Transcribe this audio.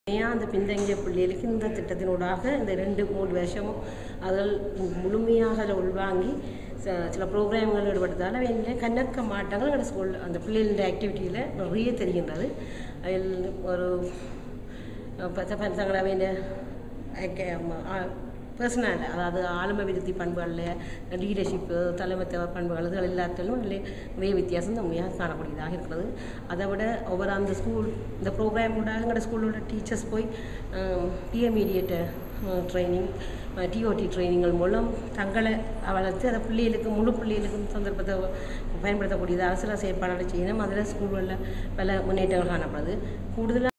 ஏன் அந்த பின்தங்கிய பிள்ளைகளுக்கு இந்த திட்டத்தினூடாக இந்த ரெண்டு மூணு வருஷமும் அதில் முழுமையாக அதை உள்வாங்கி ச- சில ப்ரோக்ராம்கள் ஈடுபடுத்தால் அவையில கணக்க மாட்டாங்க எங்களோட ஸ்கூல் அந்த பிள்ளைகளோட ஆக்டிவிட்டியில் நிறைய தெரிகின்றது அதில் ஒரு பச்சை தங்களை வேண்டிய பர்சனல் அதாவது ஆளுமை விருத்தி பண்புகளில் லீடர்ஷிப்பு தலைமைத்துவ பண்புகள் இதுகள் எல்லாத்திலும் அதில் நிறைய வித்தியாசம் நம்மையாக காணக்கூடியதாக இருக்கிறது அதை விட ஒவ்வொரு அந்த ஸ்கூல் இந்த ப்ரோக்ராம் கூட எங்களோட ஸ்கூலோட டீச்சர்ஸ் போய் பிஎம்இடியேட் ட்ரைனிங் டிஓடி ட்ரைனிங்கள் மூலம் தங்களை வளர்த்து அதை பிள்ளைகளுக்கு முழு பிள்ளைகளுக்கும் சந்தர்ப்பத்தை பயன்படுத்தக்கூடியதாக சில செயற்பாடுகளை செய்யணும் அதில் ஸ்கூல்களில் பல முன்னேற்றங்கள் காணப்படுது கூடுதலாக